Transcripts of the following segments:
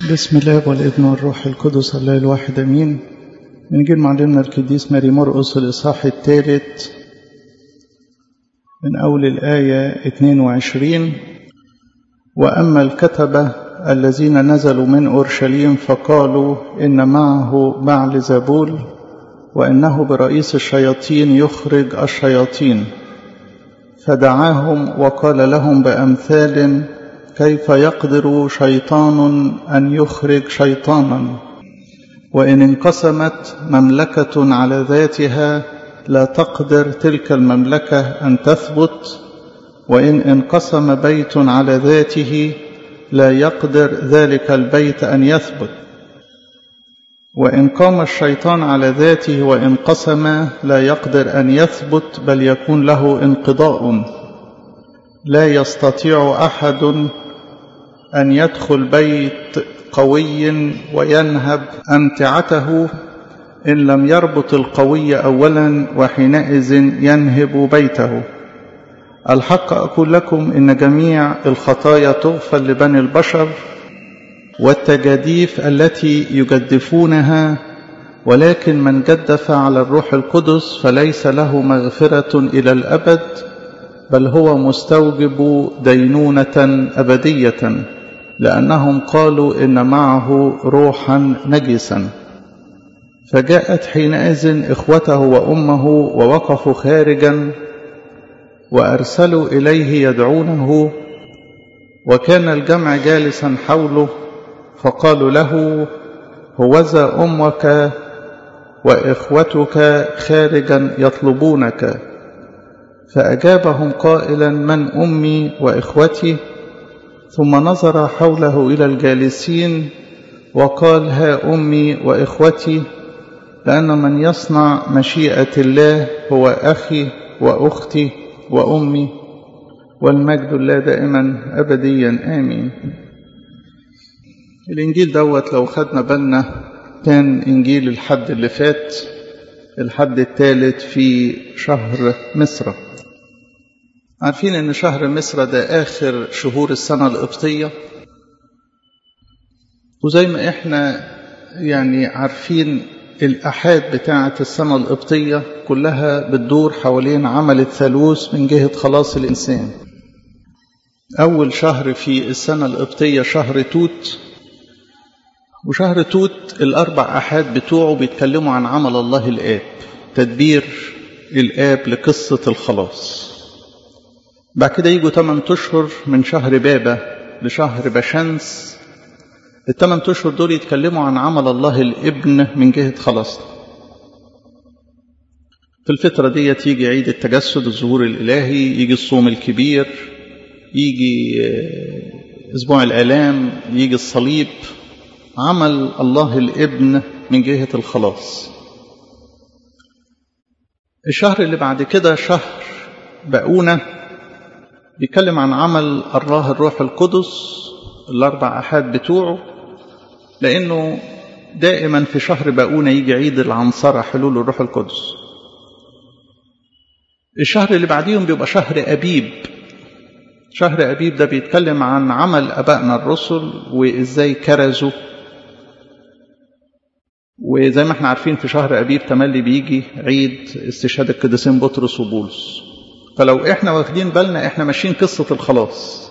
بسم الله والابن والروح القدس الله الواحد امين من جيل معلمنا القديس ماري مرقس الاصحاح الثالث من اول الايه 22 واما الكتبه الذين نزلوا من اورشليم فقالوا ان معه بعل زبول وانه برئيس الشياطين يخرج الشياطين فدعاهم وقال لهم بامثال كيف يقدر شيطان ان يخرج شيطانا وان انقسمت مملكه على ذاتها لا تقدر تلك المملكه ان تثبت وان انقسم بيت على ذاته لا يقدر ذلك البيت ان يثبت وان قام الشيطان على ذاته وانقسم لا يقدر ان يثبت بل يكون له انقضاء لا يستطيع احد ان يدخل بيت قوي وينهب امتعته ان لم يربط القوي اولا وحينئذ ينهب بيته الحق اقول لكم ان جميع الخطايا تغفر لبني البشر والتجاديف التي يجدفونها ولكن من جدف على الروح القدس فليس له مغفره الى الابد بل هو مستوجب دينونه ابديه لانهم قالوا ان معه روحا نجسا فجاءت حينئذ اخوته وامه ووقفوا خارجا وارسلوا اليه يدعونه وكان الجمع جالسا حوله فقالوا له هوذا امك واخوتك خارجا يطلبونك فاجابهم قائلا من امي واخوتي ثم نظر حوله الى الجالسين وقال ها امي واخوتي لان من يصنع مشيئه الله هو اخي واختي وامي والمجد الله دائما ابديا امين الانجيل دوت لو خدنا بالنا كان انجيل الحد اللي فات الحد الثالث في شهر مصر عارفين ان شهر مصر ده اخر شهور السنه القبطيه وزي ما احنا يعني عارفين الأحاد بتاعة السنة القبطية كلها بتدور حوالين عمل الثالوث من جهة خلاص الإنسان أول شهر في السنة القبطية شهر توت وشهر توت الأربع أحاد بتوعه بيتكلموا عن عمل الله الآب تدبير الآب لقصة الخلاص بعد كده يجوا 8 أشهر من شهر بابا لشهر بشمس الثمان أشهر دول يتكلموا عن عمل الله الابن من جهة خلاصنا في الفترة دي يجي عيد التجسد الظهور الإلهي يجي الصوم الكبير يجي أسبوع الآلام يجي الصليب عمل الله الابن من جهة الخلاص الشهر اللي بعد كده شهر بقونة بيتكلم عن عمل الله الروح القدس الأربع أحاد بتوعه لأنه دائما في شهر باقونة يجي عيد العنصرة حلول الروح القدس الشهر اللي بعديهم بيبقى شهر أبيب شهر أبيب ده بيتكلم عن عمل أبائنا الرسل وإزاي كرزوا وزي ما احنا عارفين في شهر أبيب تملي بيجي عيد استشهاد القديسين بطرس وبولس فلو احنا واخدين بالنا احنا ماشيين قصة الخلاص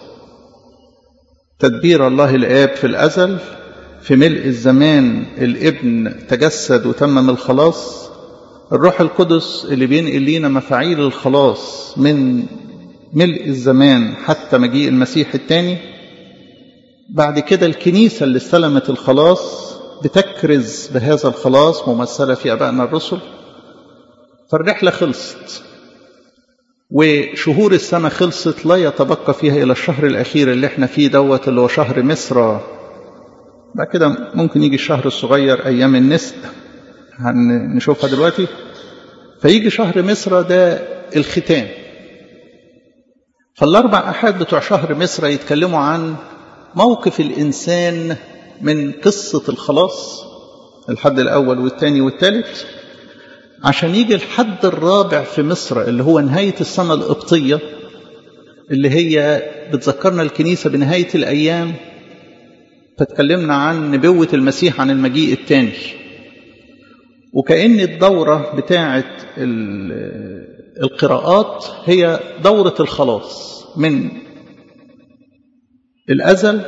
تدبير الله الآب في الأزل في ملء الزمان الابن تجسد وتمم الخلاص الروح القدس اللي بينقل لينا مفاعيل الخلاص من ملء الزمان حتى مجيء المسيح الثاني بعد كده الكنيسة اللي استلمت الخلاص بتكرز بهذا الخلاص ممثلة في أبائنا الرسل فالرحلة خلصت وشهور السنة خلصت لا يتبقى فيها إلى الشهر الأخير اللي احنا فيه دوت اللي هو شهر مصر بعد كده ممكن يجي الشهر الصغير أيام النسك هنشوفها دلوقتي فيجي شهر مصر ده الختام فالأربع أحاد بتوع شهر مصر يتكلموا عن موقف الإنسان من قصة الخلاص الحد الأول والثاني والثالث عشان يجي الحد الرابع في مصر اللي هو نهاية السنة القبطية اللي هي بتذكرنا الكنيسة بنهاية الأيام فتكلمنا عن نبوة المسيح عن المجيء الثاني وكأن الدورة بتاعة القراءات هي دورة الخلاص من الأزل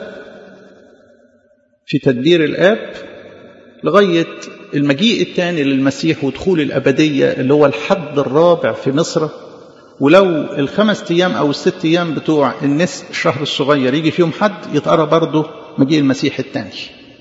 في تدبير الآب لغاية المجيء الثاني للمسيح ودخول الأبدية اللي هو الحد الرابع في مصر ولو الخمس أيام أو الست أيام بتوع النس الشهر الصغير يجي فيهم حد يتقرأ برضه مجيء المسيح الثاني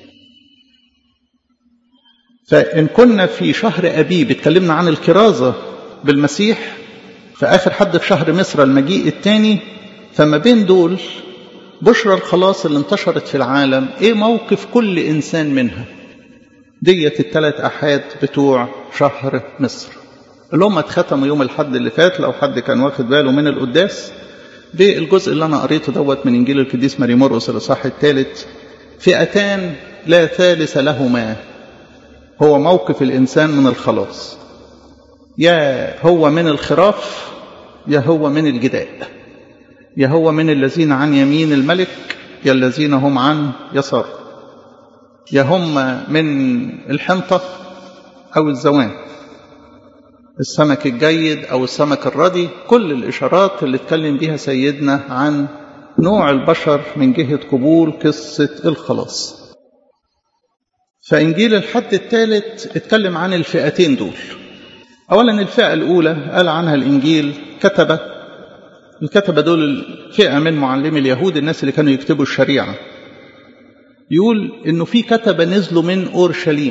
فإن كنا في شهر أبيب اتكلمنا عن الكرازة بالمسيح في آخر حد في شهر مصر المجيء الثاني فما بين دول بشرى الخلاص اللي انتشرت في العالم ايه موقف كل انسان منها ديت الثلاث احاد بتوع شهر مصر اللي هم اتختموا يوم الحد اللي فات لو حد كان واخد باله من القداس بالجزء اللي انا قريته دوت من انجيل القديس ماري مرقس الاصحاح الثالث فئتان لا ثالث لهما هو موقف الانسان من الخلاص يا هو من الخراف يا هو من الجداء يا هو من الذين عن يمين الملك يا الذين هم عن يسار يا هم من الحنطة أو الزوان السمك الجيد أو السمك الردي كل الإشارات اللي اتكلم بها سيدنا عن نوع البشر من جهة قبول قصة الخلاص فإنجيل الحد الثالث اتكلم عن الفئتين دول أولا الفئة الأولى قال عنها الإنجيل كتبة الكتبة دول فئة من معلمي اليهود الناس اللي كانوا يكتبوا الشريعة يقول إنه في كتبة نزلوا من أورشليم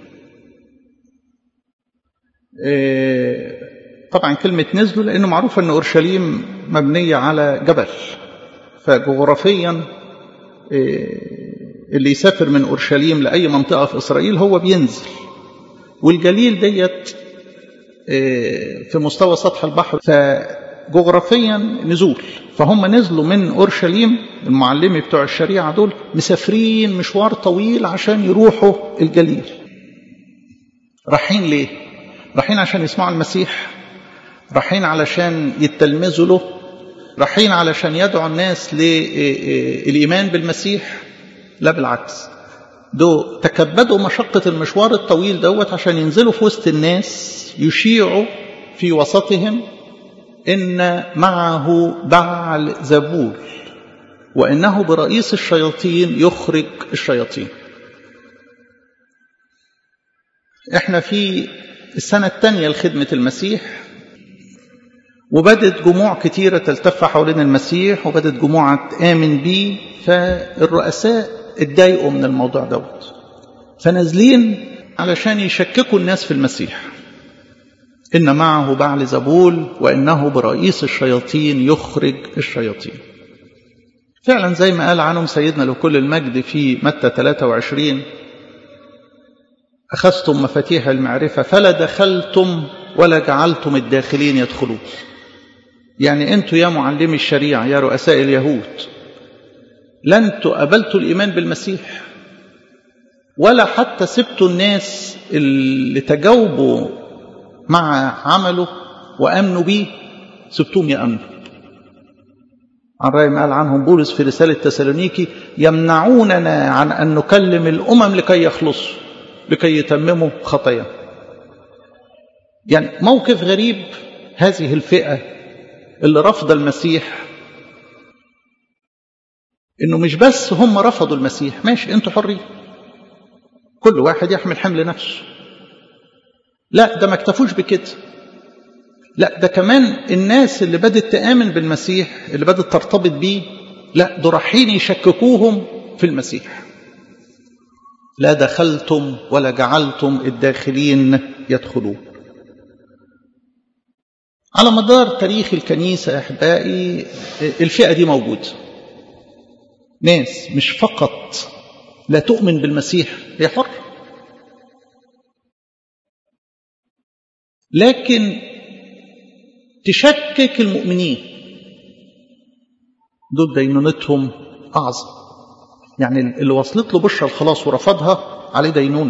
إيه طبعا كلمة نزلوا لأنه معروف أن أورشليم مبنية على جبل فجغرافيا إيه اللي يسافر من أورشليم لأي منطقة في إسرائيل هو بينزل والجليل ديت إيه في مستوى سطح البحر فجغرافيا نزول فهم نزلوا من أورشليم المعلمي بتوع الشريعة دول مسافرين مشوار طويل عشان يروحوا الجليل رايحين ليه؟ رايحين عشان يسمعوا المسيح رايحين علشان يتلمذوا له رايحين علشان يدعوا الناس للإيمان بالمسيح لا بالعكس دو تكبدوا مشقة المشوار الطويل دوت عشان ينزلوا في وسط الناس يشيعوا في وسطهم إن معه بعل زبول وإنه برئيس الشياطين يخرج الشياطين احنا في السنة الثانية لخدمة المسيح وبدت جموع كتيرة تلتف حوالين المسيح وبدت جموع تآمن بيه فالرؤساء اتضايقوا من الموضوع دوت فنازلين علشان يشككوا الناس في المسيح إن معه بعل زبول وإنه برئيس الشياطين يخرج الشياطين فعلا زي ما قال عنهم سيدنا لكل المجد في متى 23 أخذتم مفاتيح المعرفة فلا دخلتم ولا جعلتم الداخلين يدخلون يعني أنتوا يا معلمي الشريعة يا رؤساء اليهود لا أنتوا قبلتوا الإيمان بالمسيح ولا حتى سبتوا الناس اللي تجاوبوا مع عمله وأمنوا به سبتهم يأمنوا عن رأي ما قال عنهم بولس في رسالة تسالونيكي يمنعوننا عن أن نكلم الأمم لكي يخلصوا لكي يتمموا خطايا يعني موقف غريب هذه الفئة اللي رفض المسيح انه مش بس هم رفضوا المسيح ماشي انتوا حرين كل واحد يحمل حمل نفسه لا ده ما اكتفوش بكده لا ده كمان الناس اللي بدت تآمن بالمسيح اللي بدت ترتبط بيه لا دول رايحين يشككوهم في المسيح لا دخلتم ولا جعلتم الداخلين يدخلون على مدار تاريخ الكنيسة أحبائي الفئة دي موجودة ناس مش فقط لا تؤمن بالمسيح هي حر لكن تشكك المؤمنين دول دينونتهم أعظم يعني اللي وصلت له بشرى الخلاص ورفضها عليه دينون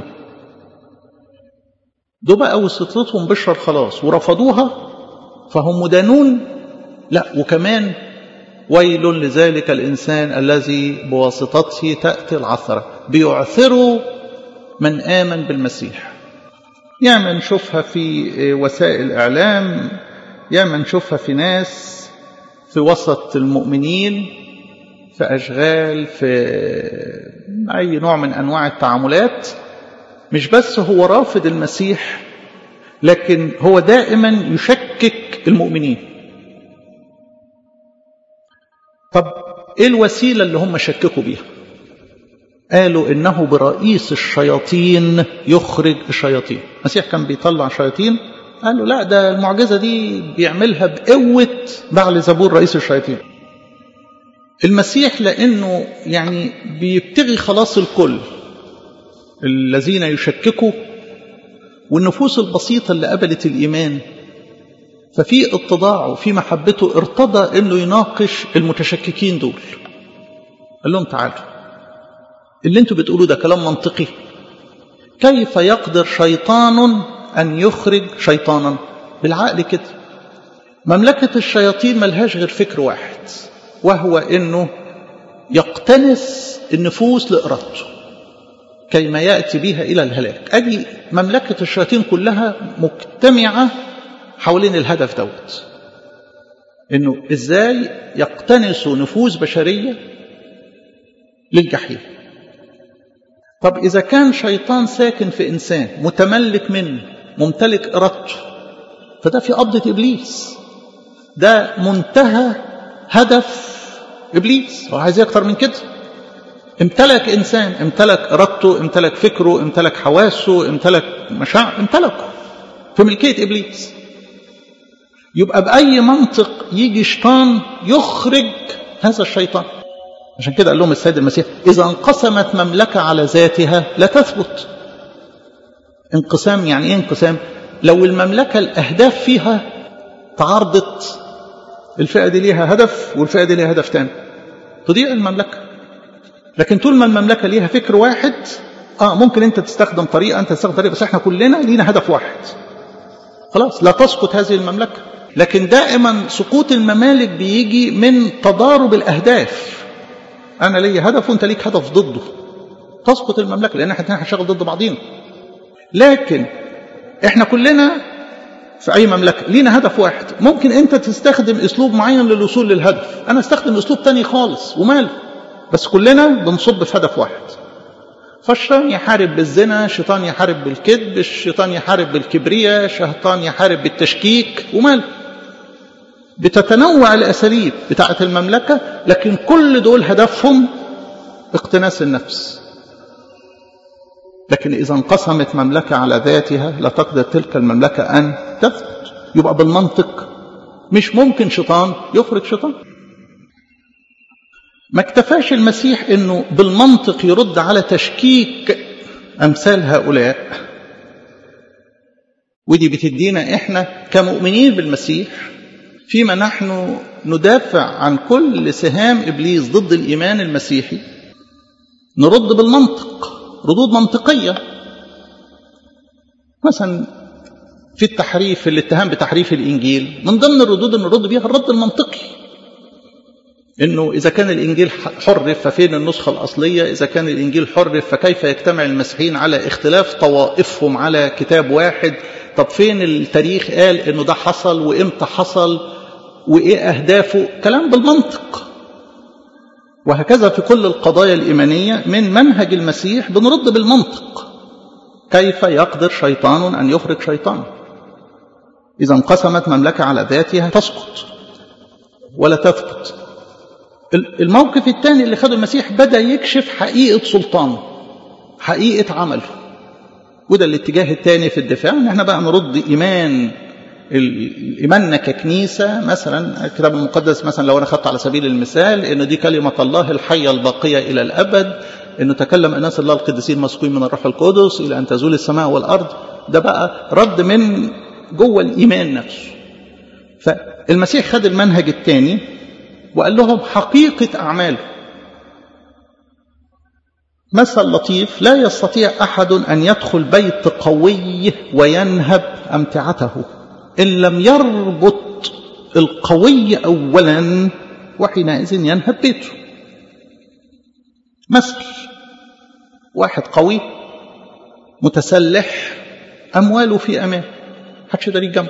دول بقى وصلت لهم بشرى الخلاص ورفضوها فهم مدانون لا وكمان ويل لذلك الإنسان الذي بواسطته تأتي العثرة بيعثروا من آمن بالمسيح ياما نشوفها في وسائل الإعلام ياما نشوفها في ناس في وسط المؤمنين في أشغال في أي نوع من أنواع التعاملات مش بس هو رافض المسيح لكن هو دائما يشكك المؤمنين طب ايه الوسيله اللي هم شككوا بيها قالوا انه برئيس الشياطين يخرج الشياطين المسيح كان بيطلع شياطين قالوا لا ده المعجزه دي بيعملها بقوه بعل زبور رئيس الشياطين المسيح لانه يعني بيبتغي خلاص الكل الذين يشككوا والنفوس البسيطه اللي قبلت الايمان ففي اتضاعه في محبته ارتضى انه يناقش المتشككين دول قال لهم تعالوا اللي انتوا بتقولوا ده كلام منطقي كيف يقدر شيطان ان يخرج شيطانا بالعقل كده مملكة الشياطين ملهاش غير فكر واحد وهو انه يقتنس النفوس لإرادته كيما يأتي بها إلى الهلاك أدي مملكة الشياطين كلها مجتمعة حوالين الهدف دوت انه ازاي يقتنسوا نفوس بشريه للجحيم طب اذا كان شيطان ساكن في انسان متملك منه ممتلك ارادته فده في قبضه ابليس ده منتهى هدف ابليس هو عايز اكتر من كده امتلك انسان امتلك ارادته امتلك فكره امتلك حواسه امتلك مشاعر امتلكه في ملكيه ابليس يبقى بأي منطق يجي شيطان يخرج هذا الشيطان عشان كده قال لهم السيد المسيح إذا انقسمت مملكة على ذاتها لا تثبت انقسام يعني ايه انقسام لو المملكة الأهداف فيها تعارضت الفئة دي ليها هدف والفئة دي ليها هدف تاني تضيع المملكة لكن طول ما المملكة ليها فكر واحد اه ممكن انت تستخدم طريقة انت تستخدم طريقة بس احنا كلنا لينا هدف واحد خلاص لا تسقط هذه المملكة لكن دائما سقوط الممالك بيجي من تضارب الأهداف أنا لي هدف وأنت ليك هدف ضده تسقط المملكة لأن احنا هنشتغل ضد بعضينا لكن احنا كلنا في أي مملكة لينا هدف واحد ممكن أنت تستخدم أسلوب معين للوصول للهدف أنا استخدم أسلوب تاني خالص وماله بس كلنا بنصب في هدف واحد فالشيطان يحارب بالزنا الشيطان يحارب بالكذب الشيطان يحارب بالكبرياء الشيطان يحارب بالتشكيك وماله بتتنوع الأساليب بتاعة المملكة لكن كل دول هدفهم اقتناس النفس لكن إذا انقسمت مملكة على ذاتها لا تقدر تلك المملكة أن تثبت يبقى بالمنطق مش ممكن شيطان يخرج شيطان ما اكتفاش المسيح انه بالمنطق يرد على تشكيك امثال هؤلاء ودي بتدينا احنا كمؤمنين بالمسيح فيما نحن ندافع عن كل سهام ابليس ضد الايمان المسيحي نرد بالمنطق ردود منطقيه مثلا في التحريف الاتهام بتحريف الانجيل من ضمن الردود اللي نرد بيها الرد المنطقي انه اذا كان الانجيل حرف ففين النسخه الاصليه اذا كان الانجيل حرف فكيف يجتمع المسيحيين على اختلاف طوائفهم على كتاب واحد طب فين التاريخ قال انه ده حصل وامتى حصل وايه اهدافه كلام بالمنطق وهكذا في كل القضايا الايمانيه من منهج المسيح بنرد بالمنطق كيف يقدر شيطان ان يخرج شيطان اذا انقسمت مملكه على ذاتها تسقط ولا تثبت الموقف الثاني اللي خده المسيح بدا يكشف حقيقه سلطانه حقيقه عمله وده الاتجاه الثاني في الدفاع ان احنا بقى نرد ايمان ايماننا ككنيسه مثلا الكتاب المقدس مثلا لو انا خدت على سبيل المثال ان دي كلمه الله الحيه الباقيه الى الابد انه تكلم اناس الله القديسين مسكوين من الروح القدس الى ان تزول السماء والارض ده بقى رد من جوه الايمان نفسه فالمسيح خد المنهج الثاني وقال لهم حقيقه اعماله مثل لطيف لا يستطيع احد ان يدخل بيت قوي وينهب امتعته ان لم يربط القوي اولا وحينئذ ينهب بيته مثل واحد قوي متسلح أمواله في أمان محدش يقدر جنبه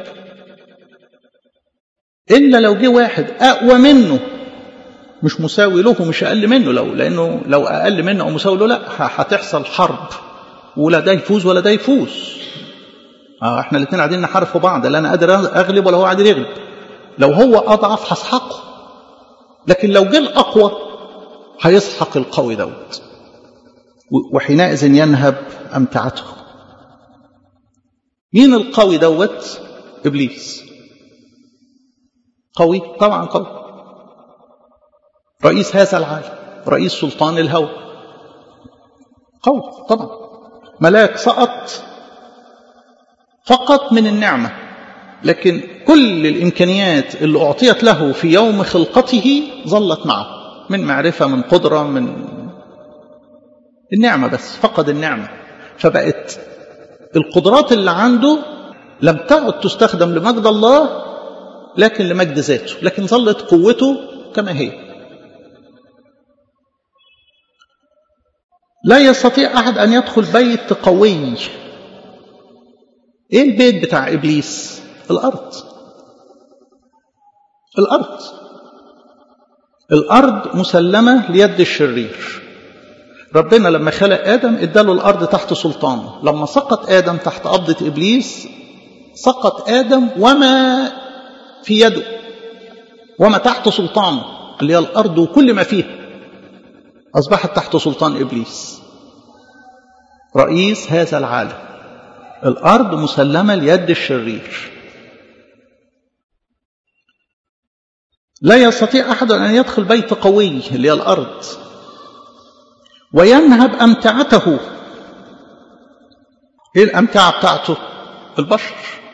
إلا لو جه واحد أقوى منه مش مساوي له ومش أقل منه لو لأنه لو أقل منه أو مساوي له لا هتحصل حرب ولا ده يفوز ولا ده يفوز اه احنا الاثنين قاعدين نحارب في بعض لا انا قادر اغلب ولا هو قادر يغلب لو هو اضعف هسحقه لكن لو جه الاقوى هيسحق القوي دوت وحينئذ ينهب امتعته مين القوي دوت ابليس قوي طبعا قوي رئيس هذا العالم رئيس سلطان الهوى قوي طبعا ملاك سقط فقط من النعمة لكن كل الإمكانيات اللي أعطيت له في يوم خلقته ظلت معه من معرفة من قدرة من النعمة بس فقد النعمة فبقت القدرات اللي عنده لم تعد تستخدم لمجد الله لكن لمجد ذاته لكن ظلت قوته كما هي لا يستطيع أحد أن يدخل بيت قوي ايه البيت بتاع ابليس الارض الارض الارض مسلمه ليد الشرير ربنا لما خلق ادم اداله الارض تحت سلطانه لما سقط ادم تحت قبضه ابليس سقط ادم وما في يده وما تحت سلطانه اللي هي الارض وكل ما فيها اصبحت تحت سلطان ابليس رئيس هذا العالم الأرض مسلمة ليد الشرير لا يستطيع أحد أن يدخل بيت قوي اللي هي الأرض وينهب أمتعته إيه الأمتعة بتاعته البشر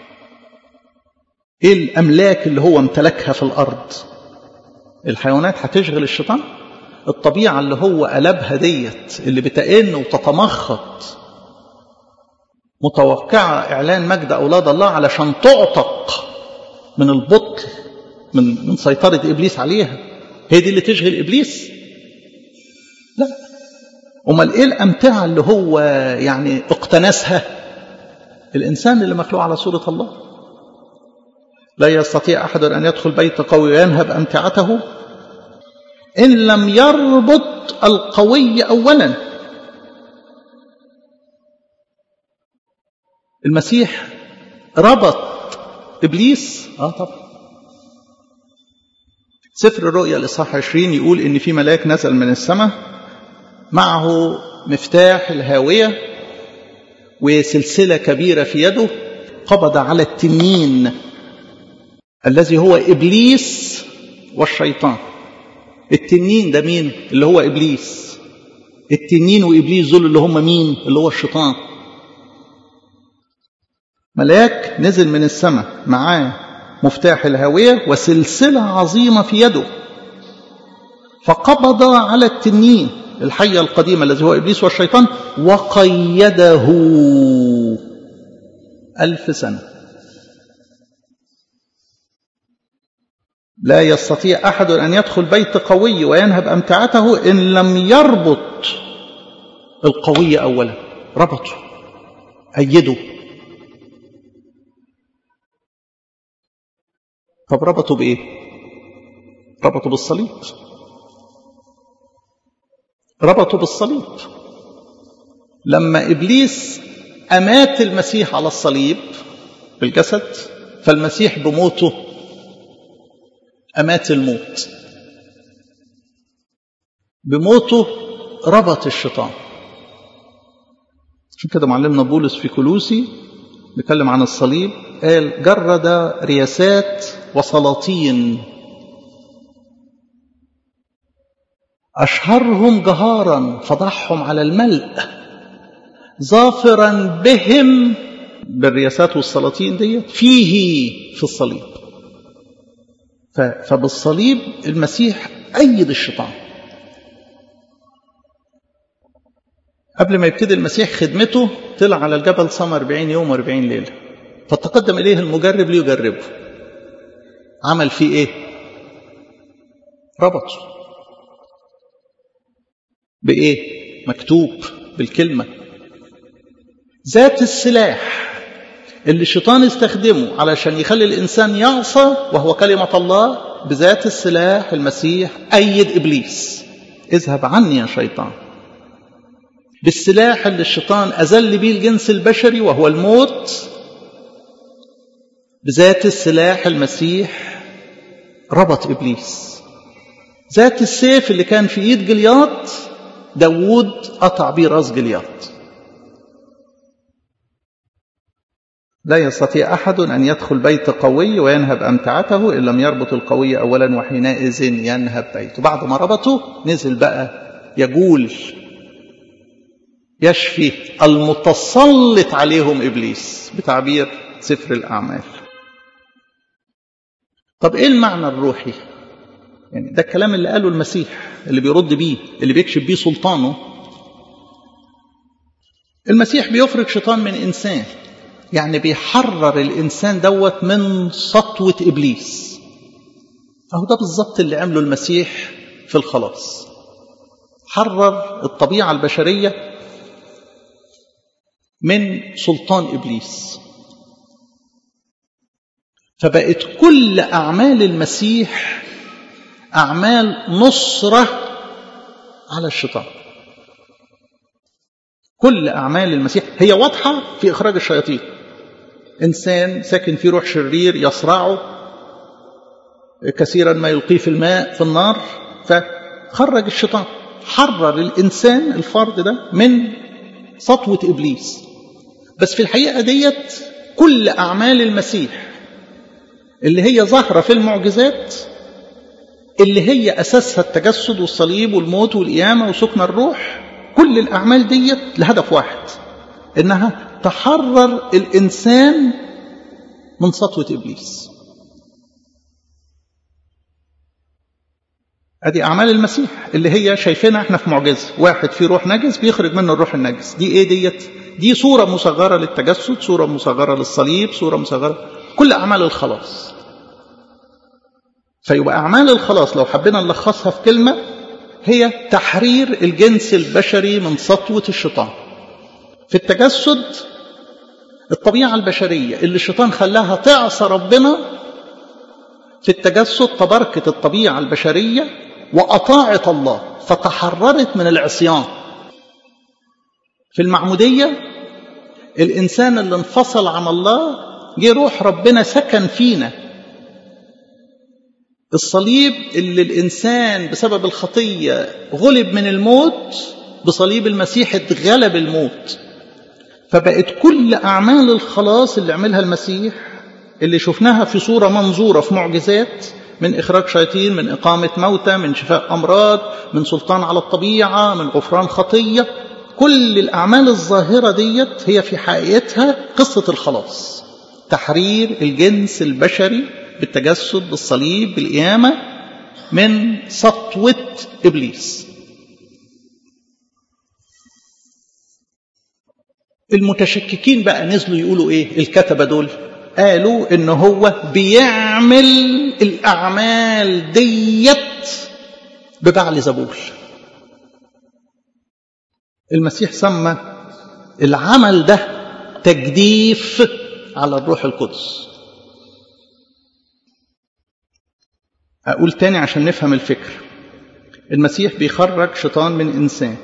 إيه الأملاك اللي هو امتلكها في الأرض الحيوانات هتشغل الشيطان الطبيعة اللي هو قلبها ديت اللي بتئن وتتمخط متوقعة إعلان مجد أولاد الله علشان تعتق من البطل من من سيطرة إبليس عليها هي دي اللي تشغل إبليس لا أمال إيه الأمتعة اللي هو يعني اقتنسها الإنسان اللي مخلوق على صورة الله لا يستطيع أحد أن يدخل بيت قوي وينهب أمتعته إن لم يربط القوي أولا المسيح ربط إبليس آه طبعا سفر الرؤيا الإصحاح 20 يقول إن في ملاك نزل من السماء معه مفتاح الهاوية وسلسلة كبيرة في يده قبض على التنين الذي هو إبليس والشيطان التنين ده مين اللي هو إبليس التنين وإبليس دول اللي هم مين اللي هو الشيطان ملاك نزل من السماء معاه مفتاح الهاوية وسلسلة عظيمة في يده فقبض على التنين الحية القديمة الذي هو إبليس والشيطان وقيده ألف سنة لا يستطيع أحد أن يدخل بيت قوي وينهب أمتعته إن لم يربط القوي أولا ربطه أيده طب ربطوا بإيه ربطوا بالصليب ربطوا بالصليب لما إبليس أمات المسيح على الصليب بالجسد فالمسيح بموته أمات الموت بموته ربط الشيطان عشان كده معلمنا بولس في كلوسي بيتكلم عن الصليب قال جرد رياسات وسلاطين أشهرهم جهارا فضحهم على الملء ظافرا بهم بالرياسات والسلاطين ديت فيه في الصليب فبالصليب المسيح أيد الشيطان قبل ما يبتدي المسيح خدمته طلع على الجبل صام 40 يوم و40 ليلة فتقدم إليه المجرب ليجربه عمل فيه إيه ربطوا بإيه مكتوب بالكلمة ذات السلاح اللي الشيطان استخدمه علشان يخلي الإنسان يعصى وهو كلمة الله بذات السلاح المسيح أيد إبليس اذهب عني يا شيطان بالسلاح اللي الشيطان أذل به الجنس البشري وهو الموت بذات السلاح المسيح ربط إبليس ذات السيف اللي كان في إيد جلياط داوود قطع بيه راس جلياط لا يستطيع أحد أن يدخل بيت قوي وينهب أمتعته إن لم يربط القوي أولا وحينئذ ينهب بيته بعد ما ربطه نزل بقى يجول يشفي المتسلط عليهم إبليس بتعبير سفر الأعمال طب إيه المعنى الروحي يعني ده الكلام اللي قاله المسيح اللي بيرد بيه اللي بيكشف بيه سلطانه المسيح بيفرق شيطان من إنسان يعني بيحرر الإنسان دوت من سطوة إبليس أهو ده بالظبط اللي عمله المسيح في الخلاص حرر الطبيعة البشرية من سلطان إبليس فبقت كل أعمال المسيح أعمال نصرة على الشيطان كل أعمال المسيح هي واضحة في إخراج الشياطين إنسان ساكن في روح شرير يصرعه كثيرا ما يلقيه في الماء في النار فخرج الشيطان حرر الإنسان الفرد ده من سطوة إبليس بس في الحقيقة ديت كل أعمال المسيح اللي هي ظاهرة في المعجزات اللي هي أساسها التجسد والصليب والموت والقيامة وسكن الروح كل الأعمال ديت لهدف واحد إنها تحرر الإنسان من سطوة إبليس ادي اعمال المسيح اللي هي شايفينها احنا في معجزه واحد في روح نجس بيخرج منه الروح النجس دي ايه ديت دي صوره مصغره للتجسد صوره مصغره للصليب صوره مصغره كل اعمال الخلاص فيبقى اعمال الخلاص لو حبينا نلخصها في كلمه هي تحرير الجنس البشري من سطوه الشيطان في التجسد الطبيعه البشريه اللي الشيطان خلاها تعصى ربنا في التجسد تبركت الطبيعه البشريه وأطاعت الله فتحررت من العصيان في المعمودية الإنسان اللي انفصل عن الله جه روح ربنا سكن فينا الصليب اللي الإنسان بسبب الخطية غلب من الموت بصليب المسيح اتغلب الموت فبقت كل أعمال الخلاص اللي عملها المسيح اللي شفناها في صورة منظورة في معجزات من إخراج شياطين من إقامة موتى من شفاء أمراض من سلطان على الطبيعة من غفران خطية كل الأعمال الظاهرة ديت هي في حقيقتها قصة الخلاص تحرير الجنس البشري بالتجسد بالصليب بالقيامة من سطوة إبليس المتشككين بقى نزلوا يقولوا إيه الكتبة دول قالوا إن هو بيعمل الأعمال ديت ببعل زبول المسيح سمى العمل ده تجديف على الروح القدس أقول تاني عشان نفهم الفكر المسيح بيخرج شيطان من إنسان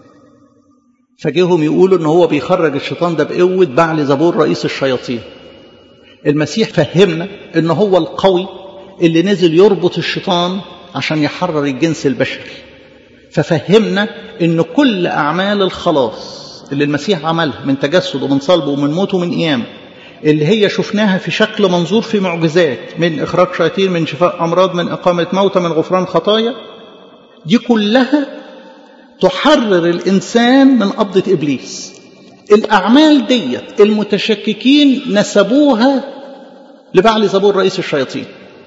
فجيهم يقولوا إن هو بيخرج الشيطان ده بقوة بعل زبور رئيس الشياطين المسيح فهمنا إن هو القوي اللي نزل يربط الشيطان عشان يحرر الجنس البشري ففهمنا ان كل اعمال الخلاص اللي المسيح عملها من تجسد ومن صلب ومن موت ومن قيامه اللي هي شفناها في شكل منظور في معجزات من اخراج شياطين من شفاء امراض من اقامه موتى من غفران خطايا دي كلها تحرر الانسان من قبضه ابليس الاعمال ديت المتشككين نسبوها لبعل زبور رئيس الشياطين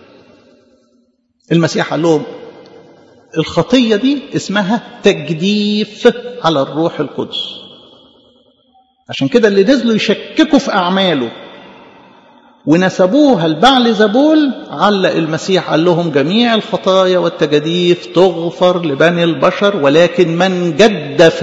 المسيح قال لهم الخطية دي اسمها تجديف على الروح القدس عشان كده اللي نزلوا يشككوا في أعماله ونسبوها لبعل زبول علق المسيح قال لهم جميع الخطايا والتجاديف تغفر لبني البشر ولكن من جدف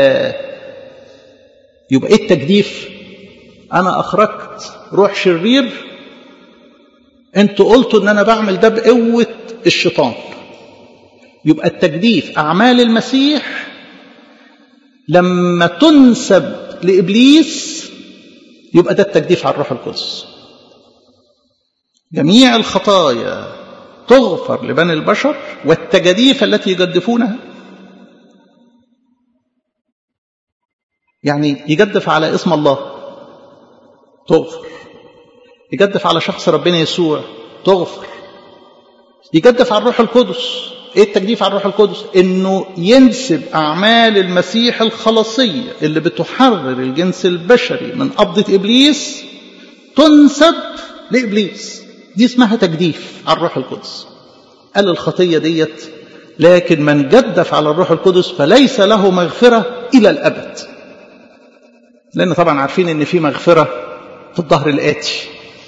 يبقى ايه التجديف انا اخرجت روح شرير انتوا قلتوا ان انا بعمل ده بقوه الشيطان يبقى التجديف اعمال المسيح لما تنسب لابليس يبقى ده التجديف على الروح القدس جميع الخطايا تغفر لبني البشر والتجاديف التي يجدفونها يعني يجدف على اسم الله تغفر يجدف على شخص ربنا يسوع تغفر يجدف على الروح القدس ايه التجديف على الروح القدس انه ينسب اعمال المسيح الخلاصيه اللي بتحرر الجنس البشري من قبضه ابليس تنسب لابليس دي اسمها تجديف على الروح القدس قال الخطيه ديت لكن من جدف على الروح القدس فليس له مغفره الى الابد لان طبعا عارفين ان في مغفره في الظهر الاتي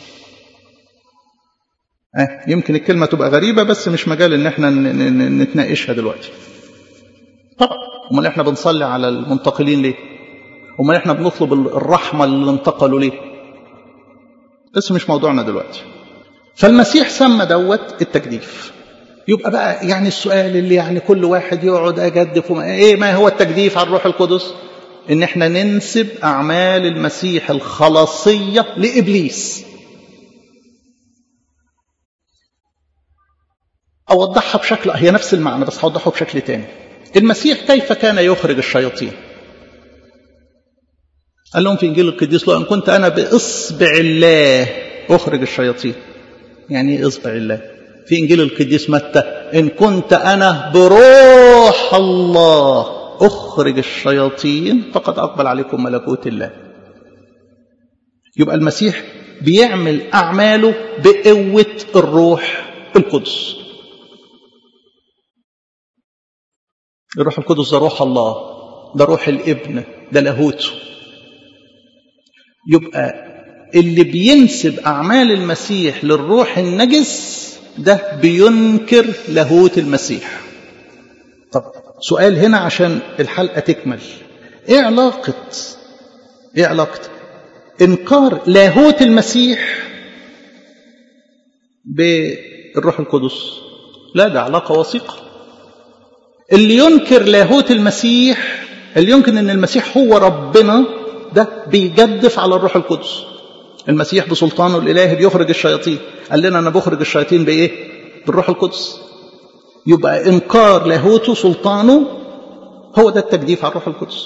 آه يمكن الكلمة تبقى غريبة بس مش مجال ان احنا نتناقشها دلوقتي طبعا امال احنا بنصلي على المنتقلين ليه امال احنا بنطلب الرحمة اللي انتقلوا ليه بس مش موضوعنا دلوقتي فالمسيح سمى دوت التجديف يبقى بقى يعني السؤال اللي يعني كل واحد يقعد اجدف وما ايه ما هو التجديف على الروح القدس ان احنا ننسب اعمال المسيح الخلاصيه لابليس اوضحها بشكل هي نفس المعنى بس هوضحه بشكل تاني المسيح كيف كان يخرج الشياطين قال لهم في انجيل القديس لو ان كنت انا باصبع الله اخرج الشياطين يعني ايه اصبع الله في انجيل القديس متى ان كنت انا بروح الله اخرج الشياطين فقد اقبل عليكم ملكوت الله يبقى المسيح بيعمل اعماله بقوه الروح القدس الروح القدس ده روح الله ده روح الابن ده لاهوته يبقى اللي بينسب اعمال المسيح للروح النجس ده بينكر لاهوت المسيح طب سؤال هنا عشان الحلقه تكمل ايه علاقه ايه علاقه انكار لاهوت المسيح بالروح القدس لا ده علاقه وثيقه اللي ينكر لاهوت المسيح اللي يمكن ان المسيح هو ربنا ده بيجدف على الروح القدس المسيح بسلطانه الالهي بيخرج الشياطين قال لنا انا بخرج الشياطين بايه بالروح القدس يبقى انكار لاهوته سلطانه هو ده التجديف على الروح القدس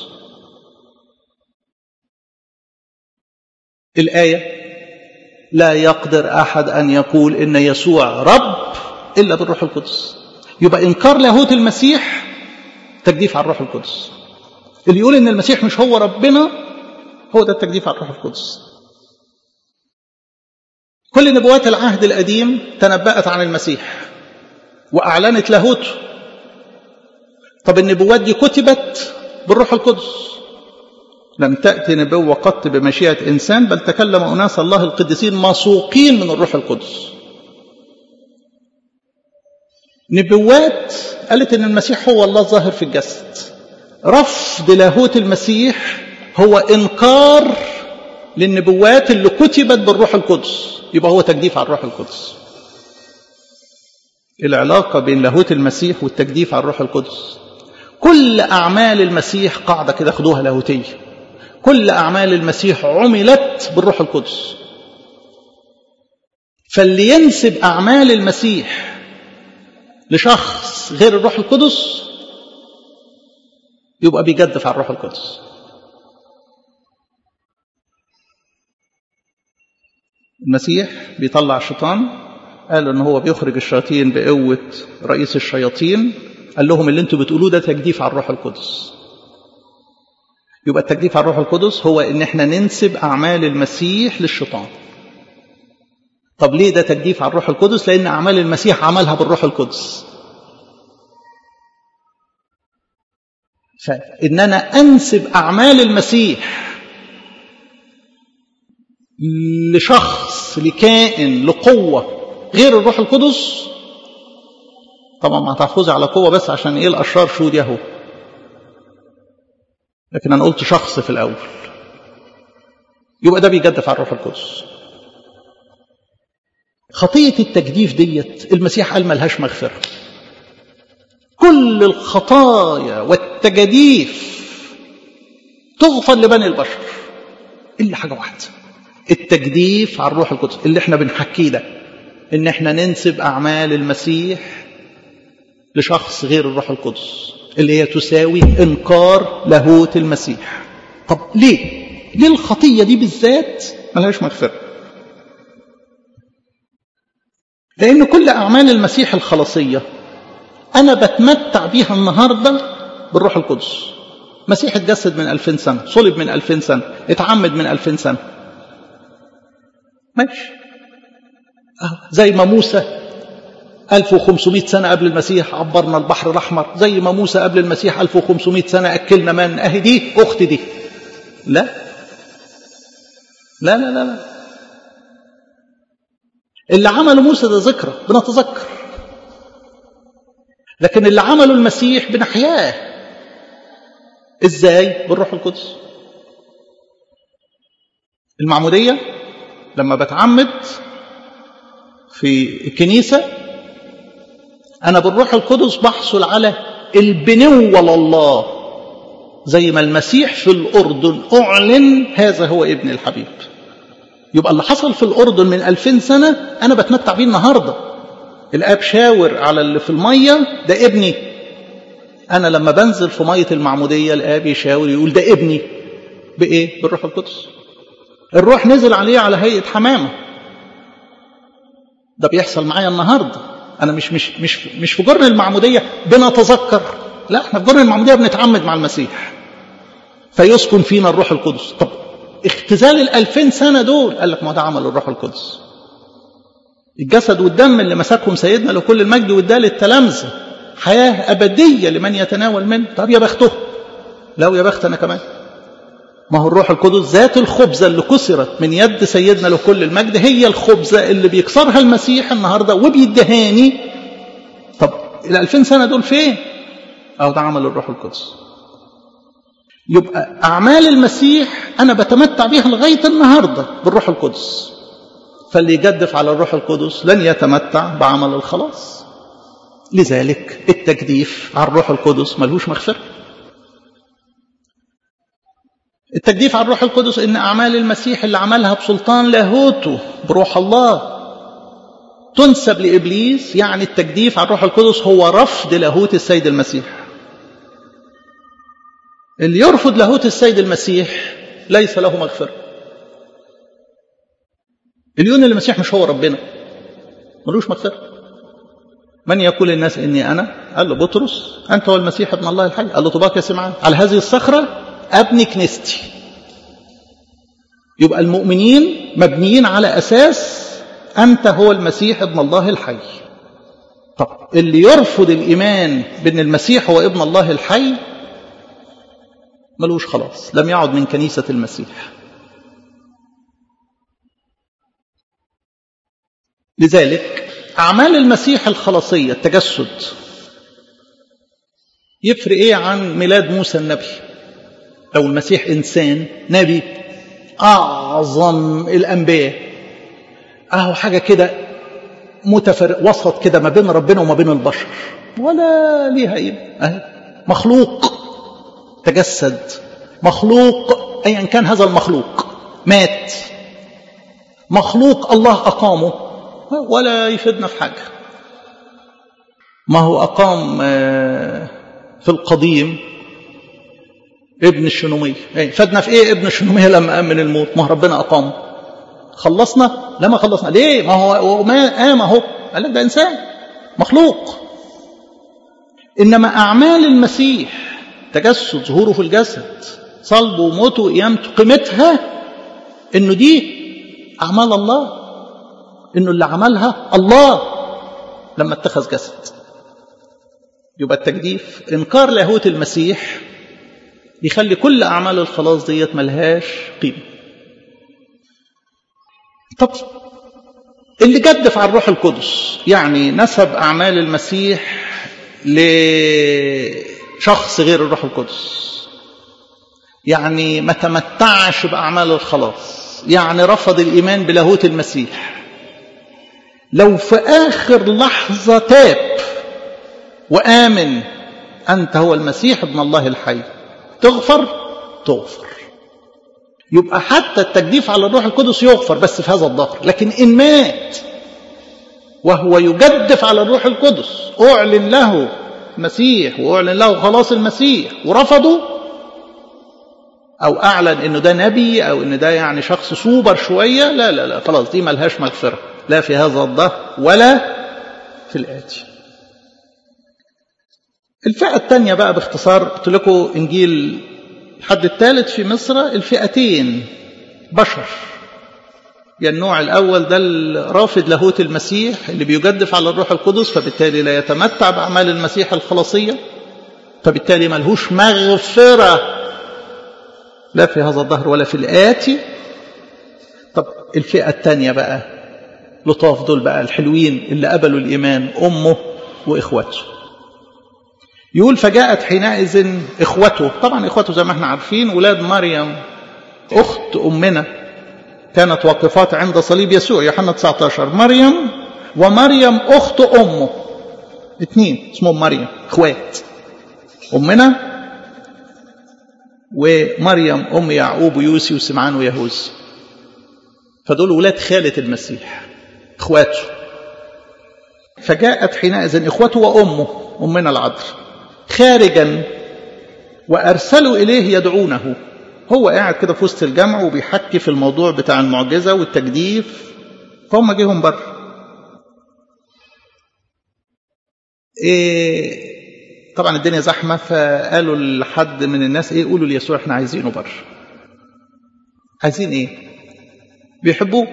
الايه لا يقدر احد ان يقول ان يسوع رب الا بالروح القدس يبقى انكار لاهوت المسيح تجديف على الروح القدس اللي يقول ان المسيح مش هو ربنا هو ده التجديف على الروح القدس كل نبوات العهد القديم تنبأت عن المسيح وأعلنت لاهوته طب النبوات دي كتبت بالروح القدس لم تأتي نبوة قط بمشيئة إنسان بل تكلم أناس الله القديسين مسوقين من الروح القدس نبوات قالت ان المسيح هو الله ظاهر في الجسد رفض لاهوت المسيح هو انكار للنبوات اللي كتبت بالروح القدس يبقى هو تجديف على الروح القدس العلاقة بين لاهوت المسيح والتجديف على الروح القدس كل أعمال المسيح قاعدة كده خدوها لاهوتية كل أعمال المسيح عملت بالروح القدس فاللي ينسب أعمال المسيح لشخص غير الروح القدس يبقى بيجدف على الروح القدس المسيح بيطلع الشيطان قال ان هو بيخرج الشياطين بقوه رئيس الشياطين قال لهم اللي انتوا بتقولوه ده تجديف على الروح القدس يبقى التجديف على الروح القدس هو ان احنا ننسب اعمال المسيح للشيطان طب ليه ده تجديف على الروح القدس لان اعمال المسيح عملها بالروح القدس فان انا انسب اعمال المسيح لشخص لكائن لقوة غير الروح القدس طبعا ما هتحفظي على قوة بس عشان ايه الأشرار شو دي اهو لكن أنا قلت شخص في الأول يبقى ده بيجدف على الروح القدس خطية التجديف ديت المسيح قال ملهاش مغفرة كل الخطايا والتجديف تغفر لبني البشر إلا حاجة واحدة التجديف على الروح القدس اللي احنا بنحكيه ده ان احنا ننسب أعمال المسيح لشخص غير الروح القدس اللي هي تساوي إنكار لاهوت المسيح طب ليه؟ ليه الخطية دي بالذات ملهاش مغفرة لأن كل أعمال المسيح الخلاصية أنا بتمتع بيها النهاردة بالروح القدس مسيح اتجسد من ألفين سنة صلب من ألفين سنة اتعمد من ألفين سنة ماشي زي ما موسى 1500 سنة قبل المسيح عبرنا البحر الأحمر زي ما موسى قبل المسيح 1500 سنة أكلنا من أهي دي أخت دي لا لا لا لا, لا. اللي عمله موسى ده ذكرى بنتذكر لكن اللي عمله المسيح بنحياه ازاي بالروح القدس المعمودية لما بتعمد في الكنيسة أنا بالروح القدس بحصل على البنوة لله زي ما المسيح في الأردن أعلن هذا هو ابن الحبيب يبقى اللي حصل في الأردن من ألفين سنة أنا بتمتع بيه النهاردة الآب شاور على اللي في المية ده ابني أنا لما بنزل في مية المعمودية الآب يشاور يقول ده ابني بإيه؟ بالروح القدس الروح نزل عليه على هيئة حمامة ده بيحصل معايا النهاردة أنا مش مش مش مش في جرن المعمودية بنتذكر لا احنا في جرن المعمودية بنتعمد مع المسيح فيسكن فينا الروح القدس طب اختزال الألفين سنة دول قال لك ما ده عمل الروح القدس الجسد والدم اللي مسكهم سيدنا لكل المجد واداه للتلامذة حياة أبدية لمن يتناول منه طب يا بخته لو يا بخت أنا كمان ما هو الروح القدس ذات الخبزة اللي كسرت من يد سيدنا لكل المجد هي الخبزة اللي بيكسرها المسيح النهاردة وبيدهاني طب الألفين سنة دول فين أو ده عمل الروح القدس يبقى أعمال المسيح أنا بتمتع بيها لغاية النهاردة بالروح القدس فاللي يجدف على الروح القدس لن يتمتع بعمل الخلاص لذلك التجديف على الروح القدس ملهوش مغفرة التجديف على الروح القدس ان اعمال المسيح اللي عملها بسلطان لاهوته بروح الله تنسب لابليس يعني التجديف على الروح القدس هو رفض لاهوت السيد المسيح اللي يرفض لاهوت السيد المسيح ليس له مغفره اليون المسيح مش هو ربنا ملوش مغفره من يقول الناس اني انا قال له بطرس انت هو المسيح ابن الله الحي قال له طباك يا سمعان على هذه الصخره ابني كنيستي يبقى المؤمنين مبنيين على اساس انت هو المسيح ابن الله الحي طب اللي يرفض الايمان بان المسيح هو ابن الله الحي ملوش خلاص لم يعد من كنيسه المسيح لذلك أعمال المسيح الخلاصية التجسد يفرق إيه عن ميلاد موسى النبي لو المسيح إنسان نبي أعظم الأنبياء أهو حاجة كده متفرق وسط كده ما بين ربنا وما بين البشر ولا ليها إيه أهي مخلوق تجسد مخلوق أيا كان هذا المخلوق مات مخلوق الله أقامه ولا يفيدنا في حاجة ما هو أقام في القديم ابن الشنومية فادنا في ايه ابن الشنومية لما قام من الموت ما هو ربنا أقامه خلصنا لا ما خلصنا ليه ما هو ما قام اهو قال لك ده إنسان مخلوق إنما أعمال المسيح تجسد ظهوره في الجسد صلبه وموته وقيامته قيمتها إنه دي أعمال الله انه اللي عملها الله لما اتخذ جسد يبقى التجديف انكار لاهوت المسيح يخلي كل اعمال الخلاص ديت ملهاش قيمه طب اللي جدف على الروح القدس يعني نسب أعمال المسيح لشخص غير الروح القدس يعني ما تمتعش بأعمال الخلاص يعني رفض الإيمان بلاهوت المسيح لو في آخر لحظة تاب وآمن أنت هو المسيح ابن الله الحي تغفر تغفر يبقى حتى التجديف على الروح القدس يغفر بس في هذا الظهر لكن إن مات وهو يجدف على الروح القدس أعلن له المسيح وأعلن له خلاص المسيح ورفضه أو أعلن إنه ده نبي أو إن ده يعني شخص سوبر شوية لا لا لا خلاص دي ملهاش مغفرة لا في هذا الظهر ولا في الآتي الفئة الثانية بقى باختصار قلت لكم إنجيل الحد الثالث في مصر الفئتين بشر يعني النوع الأول ده الرافض لاهوت المسيح اللي بيجدف على الروح القدس فبالتالي لا يتمتع بأعمال المسيح الخلاصية فبالتالي ملهوش مغفرة لا في هذا الظهر ولا في الآتي طب الفئة الثانية بقى لطاف دول بقى الحلوين اللي قبلوا الإيمان أمه وإخوته يقول فجاءت حينئذ إخوته طبعا إخوته زي ما احنا عارفين ولاد مريم أخت أمنا كانت واقفات عند صليب يسوع يوحنا 19 مريم ومريم أخت أمه اثنين اسمهم مريم اخوات أمنا ومريم أم يعقوب ويوسي وسمعان ويهوذا فدول ولاد خالة المسيح اخواته فجاءت حينئذ اخوته وامه امنا العذراء خارجا وارسلوا اليه يدعونه هو قاعد كده في وسط الجمع وبيحكي في الموضوع بتاع المعجزه والتجديف فهم جيهم بره إيه طبعا الدنيا زحمه فقالوا لحد من الناس ايه قولوا ليسوع احنا عايزينه بره عايزين ايه بيحبوه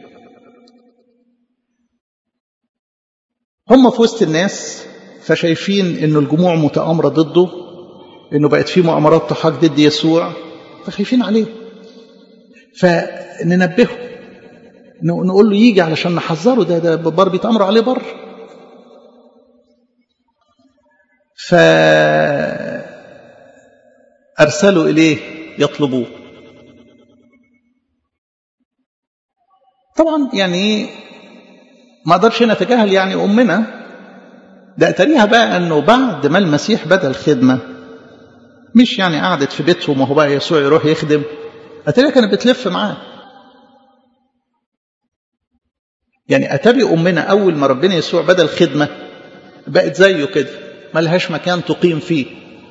هم في وسط الناس فشايفين انه الجموع متآمرة ضده انه بقت في مؤامرات ضحاك ضد يسوع فخايفين عليه فننبهه نقول له يجي علشان نحذره ده ده بر بيتأمروا عليه بر فأرسلوا إليه يطلبوه طبعا يعني ما اقدرش نتجاهل يعني امنا ده اتريها بقى انه بعد ما المسيح بدا الخدمه مش يعني قعدت في بيتهم وهو بقى يسوع يروح يخدم اتريها كانت بتلف معاه يعني اتبي امنا اول ما ربنا يسوع بدا الخدمه بقت زيه كده ملهاش مكان تقيم فيه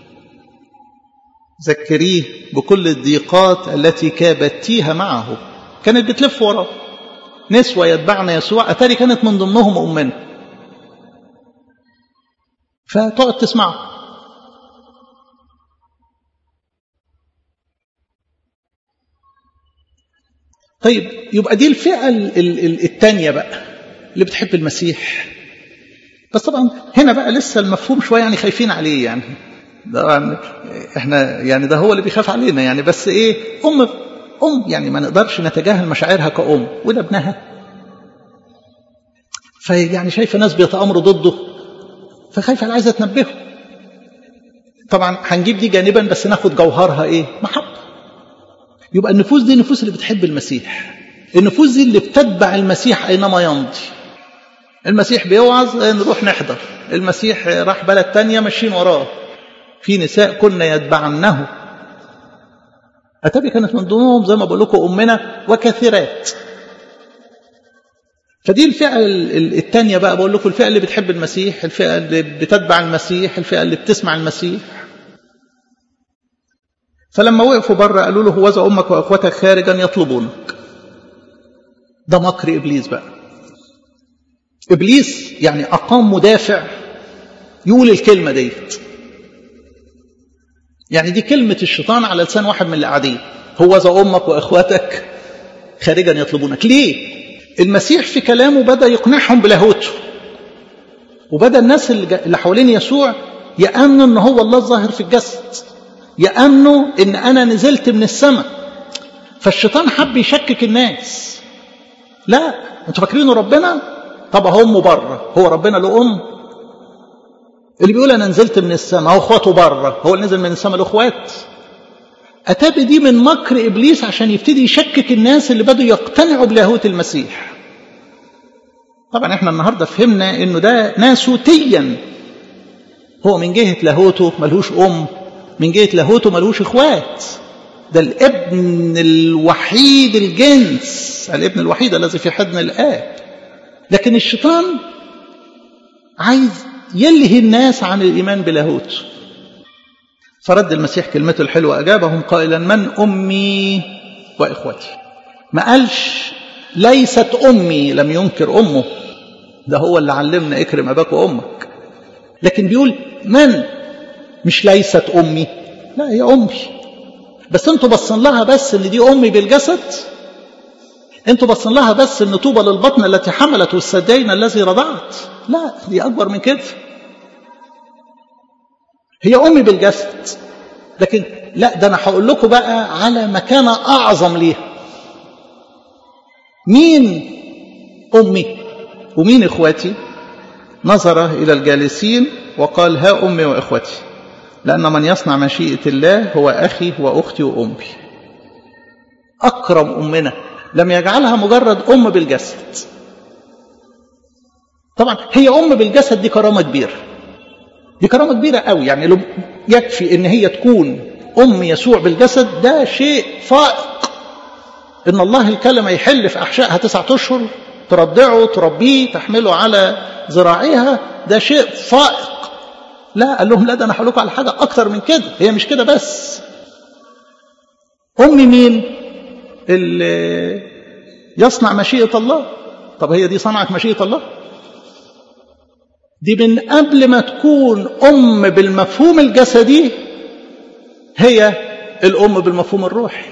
ذكريه بكل الضيقات التي كابتيها معه كانت بتلف وراه نسوة يتبعن يسوع أتاري كانت من ضمنهم أمنا فتقعد تسمعه طيب يبقى دي الفئة الثانية بقى اللي بتحب المسيح بس طبعا هنا بقى لسه المفهوم شوية يعني خايفين عليه يعني طبعا احنا يعني ده هو اللي بيخاف علينا يعني بس ايه ام ام يعني ما نقدرش نتجاهل مشاعرها كأم وده ابنها فيعني شايفه ناس بيتامروا ضده فخايفه عايزه تنبهه طبعا هنجيب دي جانبا بس ناخد جوهرها ايه محبه يبقى النفوس دي النفوس اللي بتحب المسيح النفوس دي اللي بتتبع المسيح اينما يمضي المسيح بيوعظ نروح نحضر المسيح راح بلد تانية ماشيين وراه في نساء كنا يتبعنه أتابي كانت من ضمنهم زي ما بقول لكم أمنا وكثيرات فدي الفئة الثانية بقى بقول لكم الفئة اللي بتحب المسيح الفئة اللي بتتبع المسيح الفئة اللي بتسمع المسيح فلما وقفوا بره قالوا له هوذا أمك وأخوتك خارجا يطلبونك ده مكر إبليس بقى إبليس يعني أقام مدافع يقول الكلمة ديت يعني دي كلمة الشيطان على لسان واحد من اللي قاعدين هوذا أمك وأخواتك خارجا يطلبونك ليه؟ المسيح في كلامه بدأ يقنعهم بلاهوته وبدأ الناس اللي حوالين يسوع يأمنوا أن هو الله الظاهر في الجسد يأمنوا أن أنا نزلت من السماء فالشيطان حب يشكك الناس لا انتوا فاكرينه ربنا طب هو امه بره هو ربنا له ام اللي بيقول انا نزلت من السماء هو اخواته بره هو اللي نزل من السماء له اخوات اتابي دي من مكر ابليس عشان يبتدي يشكك الناس اللي بدوا يقتنعوا بلاهوت المسيح طبعا احنا النهارده فهمنا انه ده ناسوتيا هو من جهه لاهوته ملهوش ام من جهه لاهوته ملهوش اخوات ده الابن الوحيد الجنس الابن الوحيد الذي في حضن الاب لكن الشيطان عايز يلهي الناس عن الايمان بلاهوت فرد المسيح كلمته الحلوه اجابهم قائلا من امي واخوتي ما قالش ليست امي لم ينكر امه ده هو اللي علمنا اكرم اباك وامك لكن بيقول من مش ليست امي لا هي امي بس انتوا بصين لها بس ان دي امي بالجسد انتوا بصين لها بس ان طوبى للبطن التي حملت والثديين الذي رضعت لا دي اكبر من كده هي امي بالجسد لكن لا ده انا هقول لكم بقى على مكانه اعظم ليها مين امي ومين اخواتي نظر الى الجالسين وقال ها امي واخوتي لان من يصنع مشيئه الله هو اخي واختي وامي اكرم امنا لم يجعلها مجرد ام بالجسد طبعا هي ام بالجسد دي كرامه كبيره دي كرامه كبيره قوي يعني لو يكفي ان هي تكون ام يسوع بالجسد ده شيء فائق ان الله الكلمه يحل في احشائها تسعة اشهر ترضعه تربيه تحمله على ذراعيها ده شيء فائق لا قال لهم لا ده انا هقول لكم على حاجه اكتر من كده هي مش كده بس ام مين اللي يصنع مشيئه الله طب هي دي صنعت مشيئه الله دي من قبل ما تكون ام بالمفهوم الجسدي هي الام بالمفهوم الروحي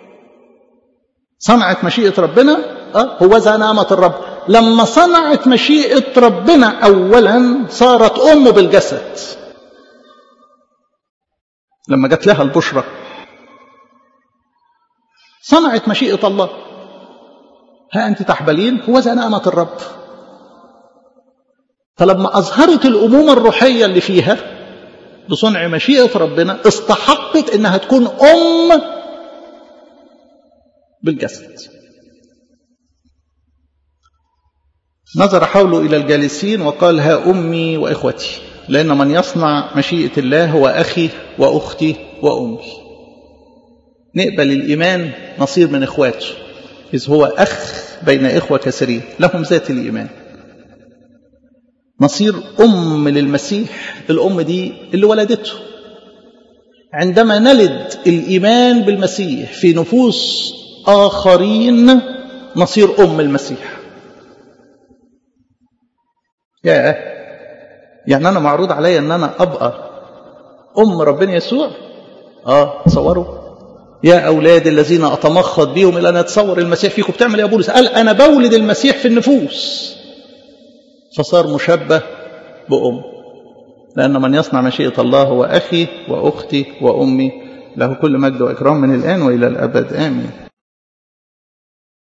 صنعت مشيئه ربنا أه هو ذا نعمه الرب لما صنعت مشيئه ربنا اولا صارت ام بالجسد لما جت لها البشرى صنعت مشيئه الله ها انت تحبلين هو ذا نعمه الرب فلما أظهرت الأمومة الروحية اللي فيها بصنع مشيئة ربنا استحقت إنها تكون أم بالجسد نظر حوله إلى الجالسين وقال ها أمي وإخوتي لأن من يصنع مشيئة الله هو أخي وأختي وأمي نقبل الإيمان نصير من إخواته إذ هو أخ بين إخوة كثيرين لهم ذات الإيمان نصير أم للمسيح الأم دي اللي ولدته عندما نلد الإيمان بالمسيح في نفوس آخرين نصير أم المسيح يا يعني أنا معروض عليا أن أنا أبقى أم ربنا يسوع آه تصوروا يا أولاد الذين أتمخض بهم إلى أن أتصور المسيح فيكم بتعمل يا بولس قال أنا بولد المسيح في النفوس فصار مشبه بأم لأن من يصنع مشيئة الله هو أخي وأختي وأمي له كل مجد وإكرام من الآن وإلى الأبد آمين